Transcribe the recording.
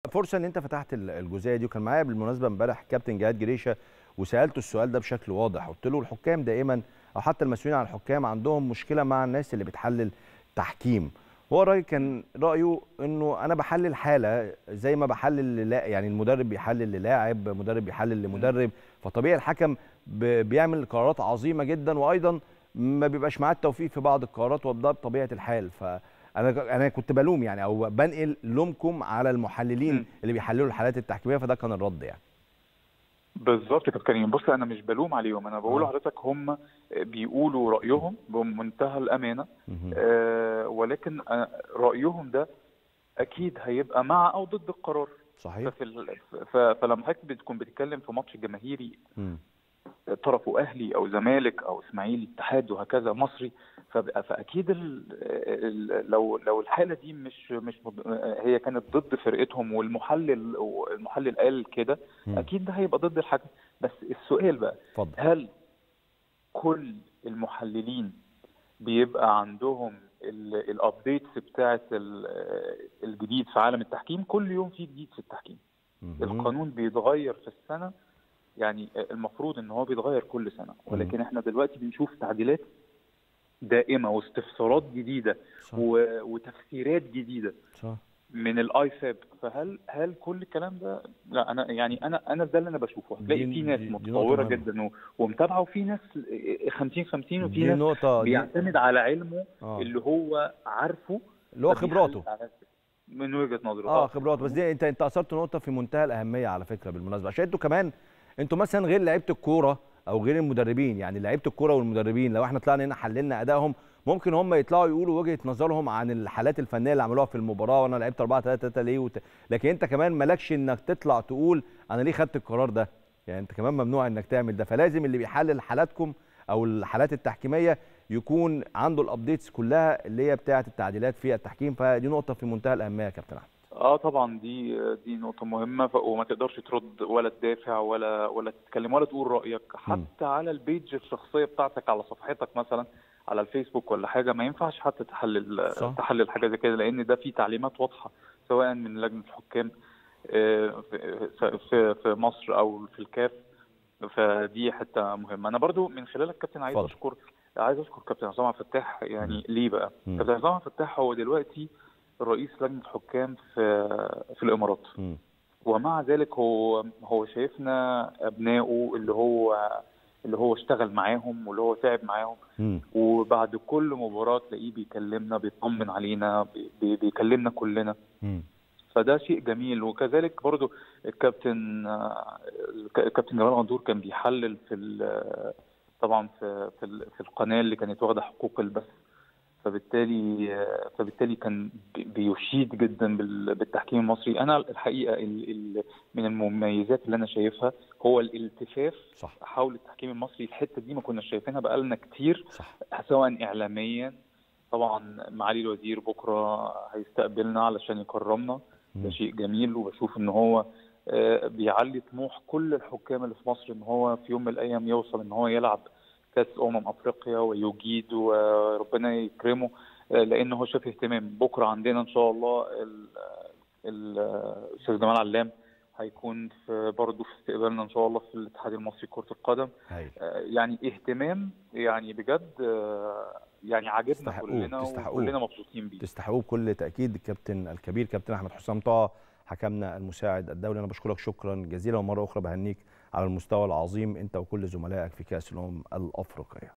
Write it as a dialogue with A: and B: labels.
A: فرصه ان انت فتحت ال- الجزئيه دي وكان معايا بالمناسبه امبارح كابتن جهاد جريشه وسالته السؤال ده بشكل واضح قلت له الحكام دائما او حتى المسؤولين عن الحكام عندهم مشكله مع الناس اللي بتحلل تحكيم هو الراجل كان رايه انه انا بحلل حاله زي ما بحلل لا يعني المدرب بيحلل للاعب مدرب بيحلل لمدرب فطبيعي الحكم ب- بيعمل قرارات عظيمه جدا وايضا ما بيبقاش معاه التوفيق في بعض القرارات وده بطبيعه الحال فانا انا كنت بلوم يعني او بنقل لومكم على المحللين
B: مم.
A: اللي بيحللوا الحالات التحكيميه فده كان الرد يعني
B: بالظبط يا كابتن كريم بص انا مش بلوم عليهم انا بقول
A: آه.
B: لحضرتك هم بيقولوا رايهم بمنتهى الامانه
A: مهم.
B: آه ولكن آه رايهم ده اكيد هيبقى مع او ضد القرار
A: صحيح
B: ففي ال... ف... فلما حضرتك بتكون بتتكلم في ماتش جماهيري
A: مم.
B: طرفه اهلي او زمالك او اسماعيلي اتحاد وهكذا مصري فبقى فاكيد ال... ال... لو لو الحاله دي مش مش مض- هي كانت ضد فرقتهم والمحلل المحلل قال كده
A: مم.
B: اكيد ده هيبقى ضد الحكم بس السؤال بقى
A: اتفضل
B: هل كل المحللين بيبقى عندهم الابديتس بتاعه ال- الجديد في عالم التحكيم كل يوم في جديد في التحكيم
A: مهم.
B: القانون بيتغير في السنه يعني المفروض ان هو بيتغير كل سنه ولكن احنا دلوقتي بنشوف تعديلات دائمه واستفسارات جديده
A: صح
B: و- وتفسيرات جديده
A: صح
B: من الاي فاب فهل هل كل الكلام ده لا انا يعني انا انا ده اللي انا بشوفه هتلاقي
A: دي-
B: في ناس
A: دي- دي نقطة
B: متطوره
A: مهمة.
B: جدا و- ومتابعه وفي ناس 50 50 وفي
A: دي
B: ناس
A: نقطه دي
B: بيعتمد على علمه
A: آه.
B: اللي هو عارفه
A: اللي هو
B: فبيحل
A: خبراته
B: على أساس- من وجهه نظره
A: اه خبرات بس دي انت انت اثرت نقطه في منتهى الاهميه على فكره بالمناسبه عشان انتوا كمان انتوا مثلا غير لعيبه الكوره او غير المدربين يعني لعيبه الكوره والمدربين لو احنا طلعنا هنا حللنا ادائهم ممكن هم يطلعوا يقولوا وجهه نظرهم عن الحالات الفنيه اللي عملوها في المباراه وانا لعبت 4 3 3 ليه وت... لكن انت كمان مالكش انك تطلع تقول انا ليه خدت القرار ده يعني انت كمان ممنوع انك تعمل ده فلازم اللي بيحلل حالاتكم او الحالات التحكيميه يكون عنده الابديتس كلها اللي هي بتاعه التعديلات في التحكيم فدي نقطه في منتهى الاهميه يا كابتن احمد
B: اه طبعا دي دي نقطة مهمة ف- وما تقدرش ترد ولا تدافع ولا ولا تتكلم ولا تقول رأيك حتى على البيج الشخصية بتاعتك على صفحتك مثلا على الفيسبوك ولا حاجة ما ينفعش حتى تحلل
A: صح.
B: تحلل حاجة زي كده لأن ده فيه تعليمات واضحة سواء من لجنة الحكام آه، في في في مصر أو في الكاف فدي حتة مهمة أنا برضو من خلالك كابتن عايز
A: اتفضل.
B: أشكر عايز أشكر كابتن عصام عبد الفتاح يعني ليه بقى؟
A: مم.
B: كابتن عصام عبد الفتاح هو دلوقتي رئيس لجنه حكام في في الامارات
A: مم.
B: ومع ذلك هو هو شايفنا ابنائه اللي هو اللي هو اشتغل معاهم واللي هو تعب معاهم
A: مم.
B: وبعد كل مباراه تلاقيه بيكلمنا بيطمن علينا بي- بي- بيكلمنا كلنا
A: مم.
B: فده شيء جميل وكذلك برضو الكابتن آه، الكابتن جمال غندور كان بيحلل في ال- طبعا في في ال- في القناه اللي كانت واخده حقوق البث فبالتالي آه، فبالتالي كان بي- بيشيد جدا بال- بالتحكيم المصري انا الحقيقه ال- ال- من المميزات اللي انا شايفها هو الالتفاف
A: صح
B: حول التحكيم المصري الحته دي ما كنا شايفينها بقالنا كتير
A: صح
B: سواء اعلاميا طبعا معالي الوزير بكره هيستقبلنا علشان يكرمنا ده
A: مم.
B: شيء جميل وبشوف ان هو آه، بيعلي طموح كل الحكام اللي في مصر ان هو في يوم من الايام يوصل ان هو يلعب كاس امم افريقيا ويجيد وربنا يكرمه آه، لان هو شاف اهتمام بكره عندنا ان شاء الله ال- ال- الاستاذ جمال علام هيكون في برضه في استقبالنا ان شاء الله في الاتحاد المصري لكره القدم
A: هايل
B: آه، يعني اهتمام يعني بجد آه، يعني عاجبنا
A: تستحقوه،
B: كلنا
A: تستحقوه.
B: وكلنا مبسوطين بيه
A: تستحقوه بكل تاكيد الكابتن الكبير كابتن احمد حسام طه حكمنا المساعد الدولي انا بشكرك شكرا جزيلا ومره اخرى بهنيك على المستوى العظيم انت وكل زملائك في كاس الامم الافريقيه